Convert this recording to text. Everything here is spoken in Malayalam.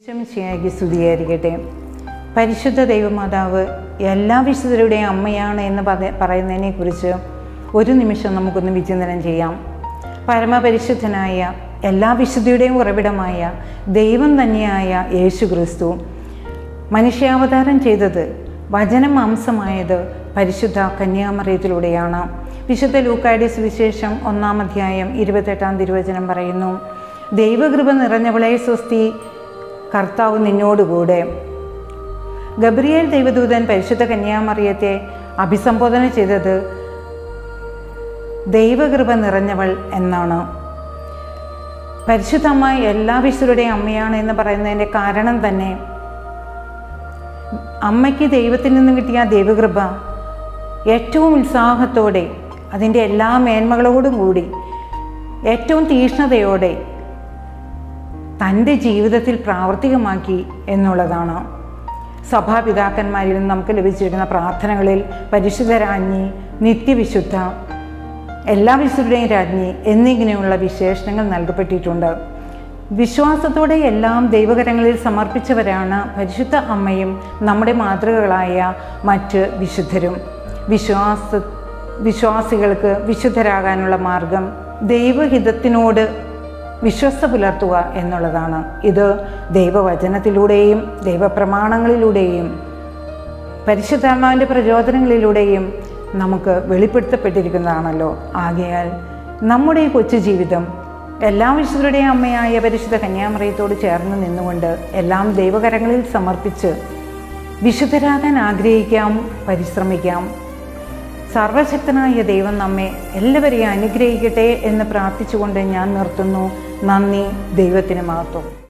ശംശിയാക്കി സ്തുതിയായിരിക്കട്ടെ പരിശുദ്ധ ദൈവമാതാവ് എല്ലാ വിശുദ്ധരുടെയും അമ്മയാണ് എന്ന് പറ- പറയുന്നതിനെക്കുറിച്ച് ഒരു നിമിഷം നമുക്കൊന്ന് വിചിന്തനം ചെയ്യാം പരമപരിശുദ്ധനായ എല്ലാ വിശുദ്ധിയുടെയും ഉറവിടമായ ദൈവം തന്നെയായ യേശു ക്രിസ്തു മനുഷ്യാവതാരം ചെയ്തത് വചനം മാംസമായത് പരിശുദ്ധ കന്യാമറിയത്തിലൂടെയാണ് വിശുദ്ധ ലൂക്കായുടെ സുവിശേഷം ഒന്നാം അധ്യായം ഇരുപത്തെട്ടാം തിരുവചനം പറയുന്നു ദൈവകൃപ നിറഞ്ഞവളെ സ്വസ്തി കർത്താവ് നിന്നോടുകൂടെ ഗബ്രിയേൽ ദൈവദൂതൻ പരിശുദ്ധ കന്യാമറിയത്തെ അഭിസംബോധന ചെയ്തത് ദൈവകൃപ നിറഞ്ഞവൾ എന്നാണ് പരിശുദ്ധമ്മ എല്ലാ വിശുദ്ധരുടെയും അമ്മയാണ് എന്ന് പറയുന്നതിൻ്റെ കാരണം തന്നെ അമ്മയ്ക്ക് ദൈവത്തിൽ നിന്ന് കിട്ടിയ ദൈവകൃപ ഏറ്റവും ഉത്സാഹത്തോടെ അതിൻ്റെ എല്ലാ മേന്മകളോടും കൂടി ഏറ്റവും തീഷ്ണതയോടെ തൻ്റെ ജീവിതത്തിൽ പ്രാവർത്തികമാക്കി എന്നുള്ളതാണ് സഭാപിതാക്കന്മാരിൽ നിന്ന് നമുക്ക് ലഭിച്ചിരിക്കുന്ന പ്രാർത്ഥനകളിൽ പരിശുദ്ധരാജ്ഞി നിത്യവിശുദ്ധ എല്ലാ വിശുദ്ധരുടെയും രാജ്ഞി എന്നിങ്ങനെയുള്ള വിശേഷണങ്ങൾ നൽകപ്പെട്ടിട്ടുണ്ട് വിശ്വാസത്തോടെ എല്ലാം ദൈവകരങ്ങളിൽ സമർപ്പിച്ചവരാണ് പരിശുദ്ധ അമ്മയും നമ്മുടെ മാതൃകകളായ മറ്റ് വിശുദ്ധരും വിശ്വാസ വിശ്വാസികൾക്ക് വിശുദ്ധരാകാനുള്ള മാർഗം ദൈവഹിതത്തിനോട് വിശ്വസ്ത പുലർത്തുക എന്നുള്ളതാണ് ഇത് ദൈവവചനത്തിലൂടെയും ദൈവപ്രമാണങ്ങളിലൂടെയും പരിശുദ്ധാത്മാവിൻ്റെ പ്രചോദനങ്ങളിലൂടെയും നമുക്ക് വെളിപ്പെടുത്തപ്പെട്ടിരിക്കുന്നതാണല്ലോ ആകയാൽ നമ്മുടെ ഈ കൊച്ചു ജീവിതം എല്ലാ വിശുദ്ധരുടെയും അമ്മയായ പരിശുദ്ധ കന്യാമറയത്തോട് ചേർന്ന് നിന്നുകൊണ്ട് എല്ലാം ദൈവകരങ്ങളിൽ സമർപ്പിച്ച് വിശുദ്ധരാകാൻ ആഗ്രഹിക്കാം പരിശ്രമിക്കാം സർവശക്തനായ ദൈവം നമ്മെ എല്ലാവരെയും അനുഗ്രഹിക്കട്ടെ എന്ന് പ്രാർത്ഥിച്ചുകൊണ്ട് ഞാൻ നിർത്തുന്നു നന്ദി ദൈവത്തിന് മഹത്വം